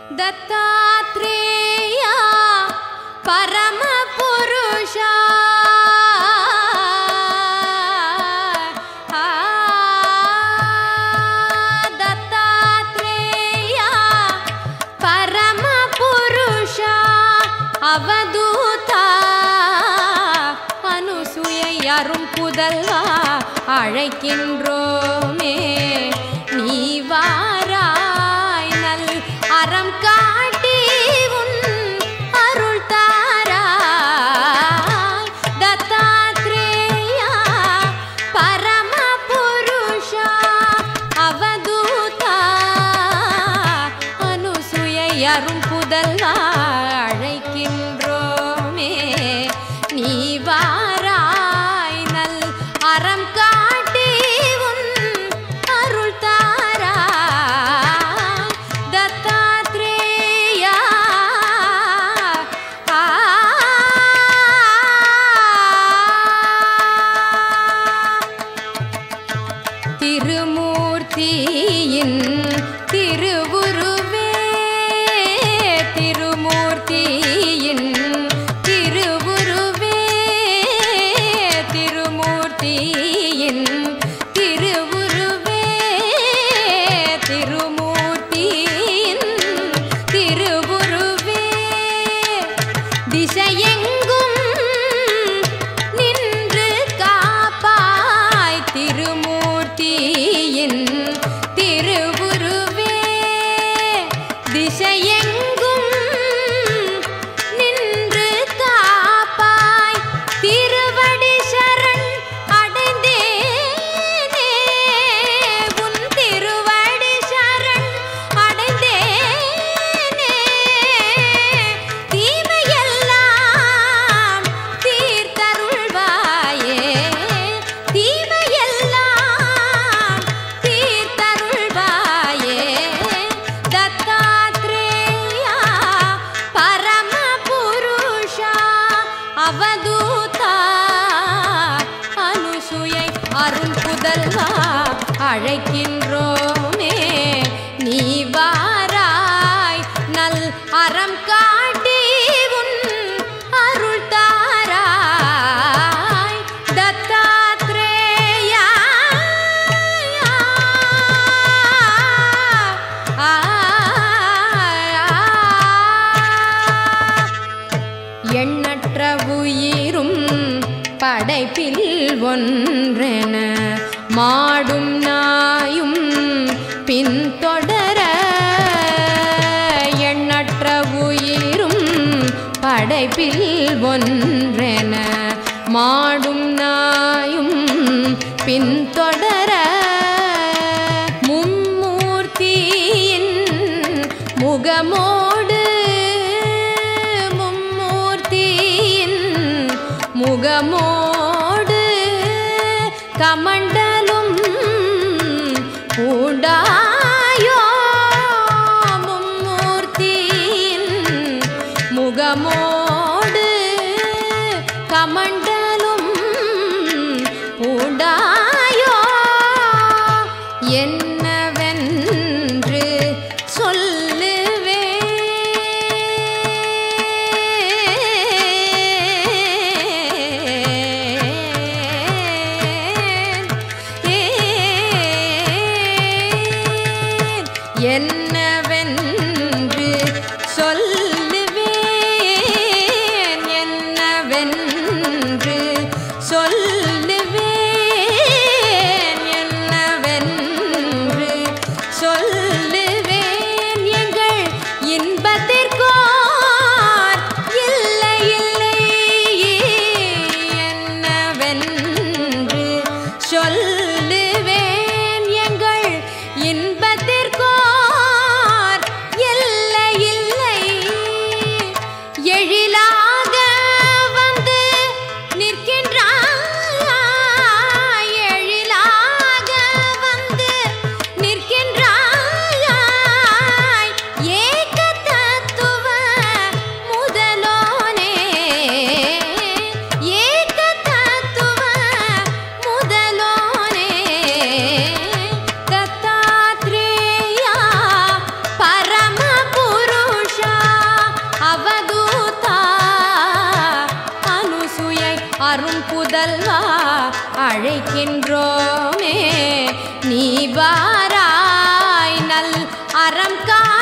ದತ್ತಾತ್ರೇಯ ಪರಮ ಪುರುಷ ಆ, ದತ್ತಾತ್ರೇಯ ಪರಮ ಪುರುಷ ಅವಧೂತ அனுசுயை அரும் புதல்வா அழைக்கின்றோமே நீ வாராய் நல் அறம் காட்டி உன் அருள் தாராய் தத்தாத்ரேயா பரம புருஷா அவதூதா அனுசுயை அரும் புதல்வா அழைக்கின்றோமே நீ வாராய் நல் அறம் காட்டி உன் அருள் தாராய் தத்தாத்ரேயா திருமூர்த்தியின் திருவுருவே திருமூர்த்தியின் திருவுருவே திருமூர்த்தியின் திருவுருவே திருமூர்த்தியின் திருவுருவே திசையெங்கும் நின்று காப்பாய் திருமூர்த்தியின் திருவுருவே திசையெங்கும் நின்று காப்பாய் திருவடி சரண் அடைந்தேனே உன் திருவடி சரண் அடைந்தேனே தீமையெல்லாம் தீர்த்தருள்வாயே தீமையெல்லாம் தீர்த்தருள்வாயே தத்தாத்ரேயா பரம புருஷா அவதூதா அனுசுயை அருள் புதல்வா அழைக்கின்றோமே நீ வாராய் நல் அறம் காட்டி உன் அருள் தாராய் தத்தாத்ரேயா ஆ, எண்ணற்ற உயிரும் படைப்பில் ஒன்றென மாடும் நாயும் பின்தொடர எண்ணற்ற உயிரும் படைப்பில் ஒன்றென மாடும் நாயும் பின்தொடர மும்மூர்த்தியின் முகமோடு மும்மூர்த்தியின் முகமோடு கமண்டலும் பூண்டாயோ மும்மூர்த்தியின் முகமோடு கமண்டலும் பூண்டாயோ என்னவென்று சொல்லுவேன் என்னவென்று சொல்லுவேன் என்னவென்று சொல்லுவேன் என்னவென்று சொல்லுவேன் எங்கள் இன்பத்திற்கோர் இல்லை இல்லை என்னவென்று சொல்லுவேன் எங்கள் இன்பத்திற்கோர் இல்லை முதல்வா அழைக்கின்றோமே நீ வாராய் நல் அறம் கா